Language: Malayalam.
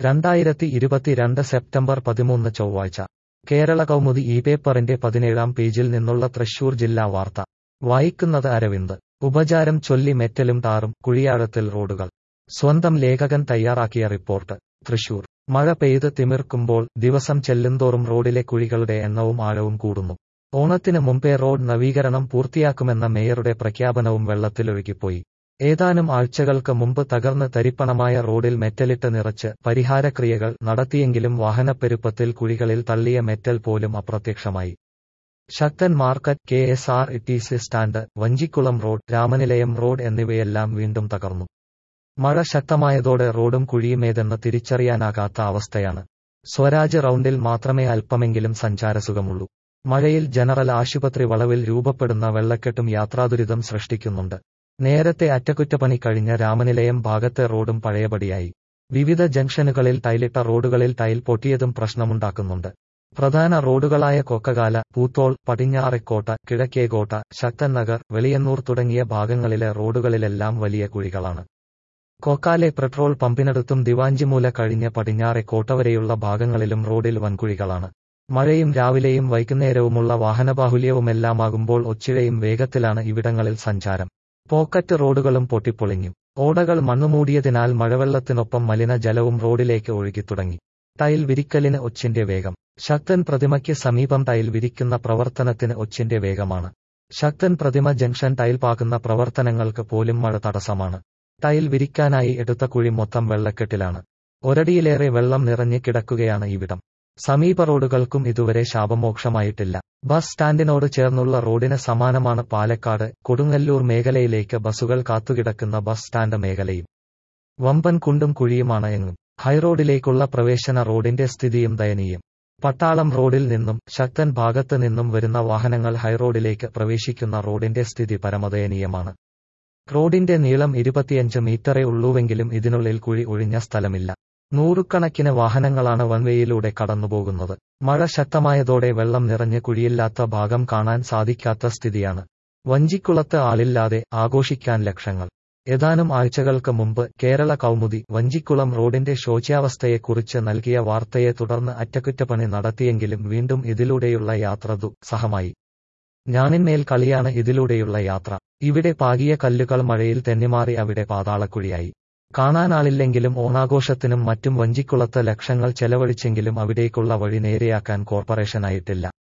രണ്ടായിരത്തി ഇരുപത്തിരണ്ട് സെപ്റ്റംബർ പതിമൂന്ന് ചൊവ്വാഴ്ച കേരള കൗമുദി ഈ പേപ്പറിന്റെ പതിനേഴാം പേജിൽ നിന്നുള്ള തൃശൂർ ജില്ലാ വാർത്ത വായിക്കുന്നത് അരവിന്ദ് ഉപചാരം ചൊല്ലി മെറ്റലും ടാറും കുഴിയാഴത്തിൽ റോഡുകൾ സ്വന്തം ലേഖകൻ തയ്യാറാക്കിയ റിപ്പോർട്ട് തൃശൂർ മഴ പെയ്ത് തിമിർക്കുമ്പോൾ ദിവസം ചെല്ലുന്തോറും റോഡിലെ കുഴികളുടെ എണ്ണവും ആഴവും കൂടുന്നു ഓണത്തിന് മുമ്പേ റോഡ് നവീകരണം പൂർത്തിയാക്കുമെന്ന മേയറുടെ പ്രഖ്യാപനവും വെള്ളത്തിലൊഴുകിപ്പോയി ഏതാനും ആഴ്ചകൾക്ക് മുമ്പ് തകർന്ന് തരിപ്പണമായ റോഡിൽ മെറ്റലിട്ട് നിറച്ച് പരിഹാരക്രിയകൾ നടത്തിയെങ്കിലും വാഹനപ്പെരുപ്പത്തിൽ കുഴികളിൽ തള്ളിയ മെറ്റൽ പോലും അപ്രത്യക്ഷമായി Sakthan market K S R T C stand Vanchikulam road Ramanilayam road എന്നിവയെല്ലാം വീണ്ടും തകർന്നു മഴ ശക്തമായതോടെ റോഡും കുഴിയുമേതെന്ന് തിരിച്ചറിയാനാകാത്ത അവസ്ഥയാണ് സ്വരാജ് റൗണ്ടിൽ മാത്രമേ അല്പമെങ്കിലും സഞ്ചാരസുഖമുള്ളൂ മഴയിൽ ജനറൽ ആശുപത്രി വളവിൽ രൂപപ്പെടുന്ന വെള്ളക്കെട്ടും യാത്രാദുരിതം സൃഷ്ടിക്കുന്നുണ്ട് നേരത്തെ അറ്റകുറ്റപ്പണി കഴിഞ്ഞ രാമനിലയം ഭാഗത്തെ റോഡും പഴയപടിയായി വിവിധ ജംഗ്ഷനുകളിൽ ടൈലിട്ട റോഡുകളിൽ ടൈൽ പൊട്ടിയതും പ്രശ്നമുണ്ടാക്കുന്നുണ്ട് പ്രധാന റോഡുകളായ കൊക്കകാല പൂത്തോൾ പടിഞ്ഞാറെക്കോട്ട കിഴക്കേകോട്ട ശക്തൻ നഗർ വെളിയന്നൂർ തുടങ്ങിയ ഭാഗങ്ങളിലെ റോഡുകളിലെല്ലാം വലിയ കുഴികളാണ് കൊക്കാലെ പെട്രോൾ പമ്പിനടുത്തും ദിവാഞ്ചിമൂല കഴിഞ്ഞ് പടിഞ്ഞാറെക്കോട്ട വരെയുള്ള ഭാഗങ്ങളിലും റോഡിൽ വൻകുഴികളാണ് മഴയും രാവിലെയും വൈകുന്നേരവുമുള്ള വാഹനബാഹുല്യവുമെല്ലാമാകുമ്പോൾ ഒച്ചിഴയും വേഗത്തിലാണ് ഇവിടങ്ങളിൽ സഞ്ചാരം പോക്കറ്റ് റോഡുകളും പൊട്ടിപ്പൊളിഞ്ഞു ഓടകൾ മണ്ണുമൂടിയതിനാൽ മഴവെള്ളത്തിനൊപ്പം മലിനജലവും റോഡിലേക്ക് ഒഴുകിത്തുടങ്ങി ടൈൽ വിരിക്കലിന് ഒച്ചിന്റെ വേഗം ശക്തൻ പ്രതിമയ്ക്ക് സമീപം ടൈൽ വിരിക്കുന്ന പ്രവർത്തനത്തിന് ഒച്ചിന്റെ വേഗമാണ് ശക്തൻ പ്രതിമ ജംഗ്ഷൻ ടൈൽ പാകുന്ന പ്രവർത്തനങ്ങൾക്ക് പോലും മഴ തടസ്സമാണ് ടൈൽ വിരിക്കാനായി എടുത്ത കുഴി മൊത്തം വെള്ളക്കെട്ടിലാണ് ഒരടിയിലേറെ വെള്ളം നിറഞ്ഞു കിടക്കുകയാണ് ഇവിടം സമീപ റോഡുകൾക്കും ഇതുവരെ ശാപമോക്ഷമായിട്ടില്ല ബസ് സ്റ്റാൻഡിനോട് ചേർന്നുള്ള റോഡിന് സമാനമാണ് പാലക്കാട് കൊടുങ്ങല്ലൂർ മേഖലയിലേക്ക് ബസുകൾ കാത്തുകിടക്കുന്ന ബസ് സ്റ്റാൻഡ് മേഖലയും വമ്പൻ കുണ്ടും കുഴിയുമാണ് എങ്ങും ഹൈറോഡിലേക്കുള്ള പ്രവേശന റോഡിന്റെ സ്ഥിതിയും ദയനീയം പട്ടാളം റോഡിൽ നിന്നും ശക്തൻ ഭാഗത്ത് നിന്നും വരുന്ന വാഹനങ്ങൾ ഹൈറോഡിലേക്ക് പ്രവേശിക്കുന്ന റോഡിന്റെ സ്ഥിതി പരമദയനീയമാണ് റോഡിന്റെ നീളം ഇരുപത്തിയഞ്ച് മീറ്ററേ ഉള്ളൂവെങ്കിലും ഇതിനുള്ളിൽ കുഴി ഒഴിഞ്ഞ സ്ഥലമില്ല നൂറുകണക്കിന് വാഹനങ്ങളാണ് വൺവേയിലൂടെ കടന്നുപോകുന്നത് മഴ ശക്തമായതോടെ വെള്ളം നിറഞ്ഞ് കുഴിയില്ലാത്ത ഭാഗം കാണാൻ സാധിക്കാത്ത സ്ഥിതിയാണ് വഞ്ചിക്കുളത്ത് ആളില്ലാതെ ആഘോഷിക്കാൻ ലക്ഷങ്ങൾ ഏതാനും ആഴ്ചകൾക്ക് മുമ്പ് കേരള കൗമുദി വഞ്ചിക്കുളം റോഡിന്റെ ശോച്യാവസ്ഥയെക്കുറിച്ച് നൽകിയ വാർത്തയെ തുടർന്ന് അറ്റകുറ്റപ്പണി നടത്തിയെങ്കിലും വീണ്ടും ഇതിലൂടെയുള്ള യാത്ര ദുസ്സഹമായി ഞാനിന്മേൽ കളിയാണ് ഇതിലൂടെയുള്ള യാത്ര ഇവിടെ പാകിയ കല്ലുകൾ മഴയിൽ തെന്നിമാറി അവിടെ പാതാളക്കുഴിയായി കാണാനാളില്ലെങ്കിലും ഓണാഘോഷത്തിനും മറ്റും വഞ്ചിക്കുളത്ത് ലക്ഷങ്ങൾ ചെലവഴിച്ചെങ്കിലും അവിടേക്കുള്ള വഴി നേരെയാക്കാൻ കോർപ്പറേഷനായിട്ടില്ല